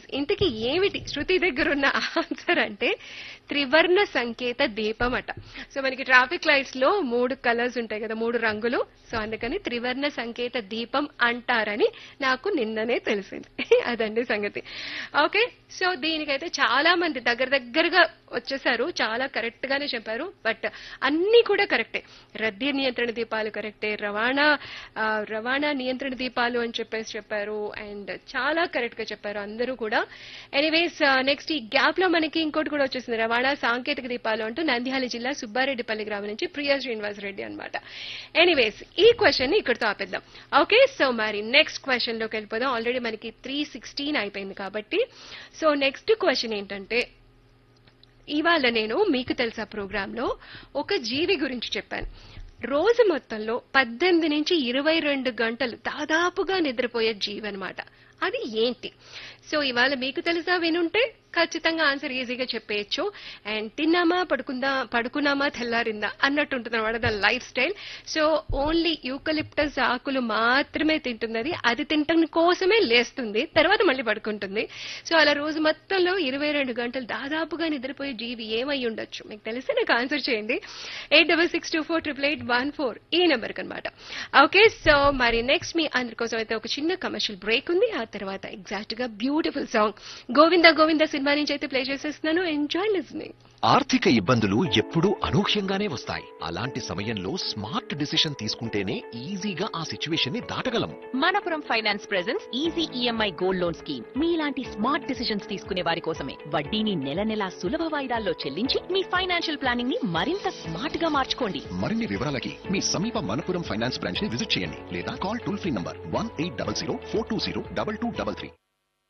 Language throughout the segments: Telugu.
ఇంతకీ ఏమిటి శృతి దగ్గర ఉన్న ఆన్సర్ అంటే త్రివర్ణ సంకేత దీపం అట సో మనకి ట్రాఫిక్ లైట్స్ లో మూడు కలర్స్ ఉంటాయి కదా మూడు రంగులు సో అందుకని త్రివర్ణ సంకేత దీపం అంటారని నాకు నిన్ననే తెలిసింది అదండి సంగతి ఓకే సో దీనికైతే చాలా మంది దగ్గర దగ్గరగా వచ్చేసారు చాలా కరెక్ట్ గానే చెప్పారు బట్ అన్ని కూడా కరెక్టే రద్దీ నియంత్రణ దీపాలు కరెక్టే రవాణా ఆ, రవాణా నియంత్రణ దీపాలు అని చెప్పేసి చెప్పారు అండ్ చాలా కరెక్ట్ గా చెప్పారు అందరూ కూడా ఎనీవేస్ నెక్స్ట్ ఈ గ్యాప్ లో మనకి ఇంకోటి కూడా వచ్చేసింది రవాణా సాంకేతిక దీపాలు అంటూ నంద్యాల జిల్లా సుబ్బారెడ్డిపల్లి గ్రామం నుంచి ప్రియా శ్రీనివాస్ రెడ్డి అనమాట ఎనీవేస్ ఈ క్వశ్చన్ ని ఇక్కడితో ఆపేద్దాం ఓకే సో మరి నెక్స్ట్ క్వశ్చన్ లోకి వెళ్ళిపోదాం ఆల్రెడీ మనకి త్రీ సిక్స్టీన్ అయిపోయింది కాబట్టి సో నెక్స్ట్ క్వశ్చన్ ఏంటంటే ఇవాళ నేను మీకు తెలుసా ప్రోగ్రామ్ లో ఒక జీవి గురించి చెప్పాను రోజు మొత్తంలో పద్దెనిమిది నుంచి ఇరవై రెండు గంటలు దాదాపుగా నిద్రపోయే జీవి అనమాట అది ఏంటి సో ఇవాళ మీకు తెలుసా వినుంటే ఖచ్చితంగా ఆన్సర్ ఈజీగా చెప్పేయచ్చు అండ్ తిన్నామా పడుకుందా పడుకున్నామా తెల్లారిందా అన్నట్టు ఉంటుంది అనమాట దాని lifestyle so only eucalyptus ఆకులు మాత్రమే తింటున్నది అది తినటం కోసమే లేస్తుంది తర్వాత మళ్ళీ పడుకుంటుంది సో అలా రోజు మొత్తంలో ఇరవై రెండు గంటలు దాదాపుగా నిద్రపోయే జీవి ఏమై ఉండొచ్చు మీకు తెలిస్తే నాకు ఆన్సర్ చేయండి eight double six two four triple eight one four ఈ నెంబర్కి అనమాట ఓకే సో మరి నెక్స్ట్ మీ అందరి కోసం అయితే ఒక చిన్న కమర్షియల్ బ్రేక్ ఉంది ఆ తర్వాత ఎగ్జాక్ట్ గా బ్యూటిఫుల్ సాంగ్ గోవింద గోవింద సినిమా నుంచి అయితే ప్లే చేసేస్తున్నాను ఎంజాయ్ లిస్నింగ్ ఆర్థిక ఇబ్బందులు ఎప్పుడూ అనూహ్యంగానే వస్తాయి అలాంటి సమయంలో స్మార్ట్ డిసిషన్ తీసుకుంటేనే ఈజీగా ఆ సిచ్యువేషన్ ని దాటగలం Manappuram finance presence easy EMI gold loan scheme మీలాంటి స్మార్ట్ డిసిషన్స్ తీసుకునే వారి కోసమే వడ్డీని నెల నెలా సులభ వాయిదాల్లో చెల్లించి మీ ఫైనాన్షియల్ ప్లానింగ్ ని మరింత స్మార్ట్ గా మార్చుకోండి మరిన్ని వివరాలకి మీ సమీప మనపురం ఫైనాన్స్ బ్రాంచ్ ని విజిట్ చేయండి లేదా call toll free number one eight double zero four two zero double two double three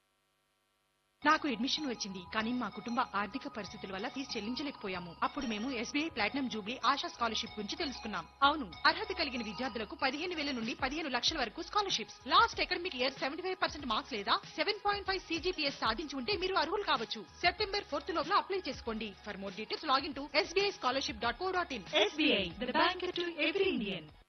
నాకు అడ్మిషన్ వచ్చింది కానీ మా కుటుంబ ఆర్థిక పరిస్థితుల వల్ల ఫీజు చెల్లించలేకపోయాము అప్పుడు మేము SBI platinum jubilee Asha scholarship గురించి తెలుసుకున్నాం అవును అర్హత కలిగిన విద్యార్థులకు పదిహేను వేల నుండి పదిహేను లక్షల వరకు scholarships last academic year seventy five percent marks లేదా సెవెన్ పాయింట్ ఫైవ్ సీజీపీఎస్ సాధించి ఉంటే మీరు అర్హులు కావచ్చు సెప్టెంబర్ ఫోర్త్ లోపల అప్లై చేసుకోండి for more details login to SBI scholarship dot co dot in SBI the bank to every Indian